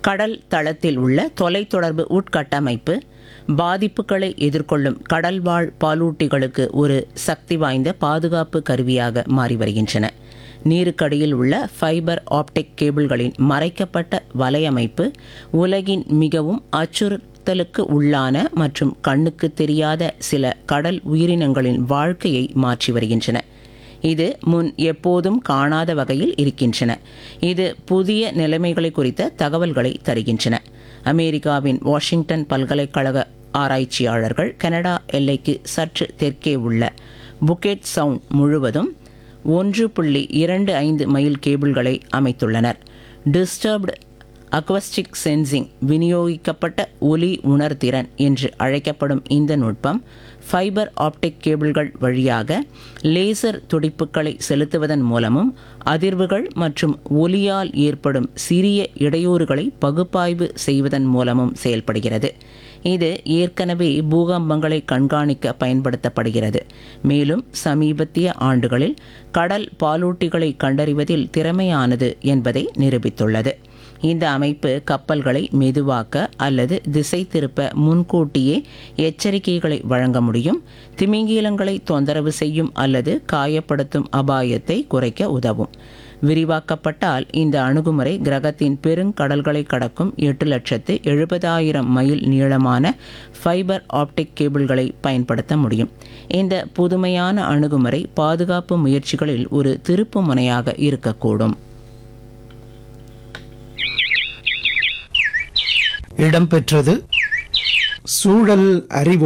கடல் தளத்தில் உள்ள தொலைத்தொடர்பு உட்கட்டமைப்பு பாதிப்புகளை எதிர்கொள்ளும் கடல்வாழ் பாலூட்டிகளுக்கு ஒரு சக்தி வாய்ந்த பாதுகாப்பு கருவியாக மாறி வருகின்றன நீருக்கடியில் உள்ள ஃபைபர் ஆப்டிக் கேபிள்களின் மறைக்கப்பட்ட வலையமைப்பு உலகின் மிகவும் அச்சுறுத்தலுக்கு உள்ளான மற்றும் கண்ணுக்கு தெரியாத சில கடல் உயிரினங்களின் வாழ்க்கையை மாற்றி வருகின்றன இது முன் எப்போதும் காணாத வகையில் இருக்கின்றன இது புதிய நிலைமைகளை குறித்த தகவல்களை தருகின்றன அமெரிக்காவின் வாஷிங்டன் பல்கலைக்கழக ஆராய்ச்சியாளர்கள் கனடா எல்லைக்கு சற்று தெற்கே உள்ள புக்கெட் சவுண்ட் முழுவதும் ஒன்று புள்ளி இரண்டு ஐந்து மைல் கேபிள்களை அமைத்துள்ளனர் டிஸ்டர்ப்டு அக்வஸ்டிக் சென்சிங் விநியோகிக்கப்பட்ட ஒலி உணர்திறன் என்று அழைக்கப்படும் இந்த நுட்பம் ஃபைபர் ஆப்டிக் கேபிள்கள் வழியாக லேசர் துடிப்புகளை செலுத்துவதன் மூலமும் அதிர்வுகள் மற்றும் ஒலியால் ஏற்படும் சிறிய இடையூறுகளை பகுப்பாய்வு செய்வதன் மூலமும் செயல்படுகிறது இது ஏற்கனவே பூகம்பங்களை கண்காணிக்க பயன்படுத்தப்படுகிறது மேலும் சமீபத்திய ஆண்டுகளில் கடல் பாலூட்டிகளை கண்டறிவதில் திறமையானது என்பதை நிரூபித்துள்ளது இந்த அமைப்பு கப்பல்களை மெதுவாக்க அல்லது திசை திருப்ப முன்கூட்டியே எச்சரிக்கைகளை வழங்க முடியும் திமிங்கீலங்களை தொந்தரவு செய்யும் அல்லது காயப்படுத்தும் அபாயத்தை குறைக்க உதவும் விரிவாக்கப்பட்டால் இந்த அணுகுமுறை கிரகத்தின் பெருங்கடல்களை கடக்கும் எட்டு லட்சத்து எழுபதாயிரம் மைல் நீளமான ஃபைபர் ஆப்டிக் கேபிள்களை பயன்படுத்த முடியும் இந்த புதுமையான அணுகுமுறை பாதுகாப்பு முயற்சிகளில் ஒரு திருப்பு முனையாக இருக்கக்கூடும் இடம்பெற்றது சூழல் அறிவு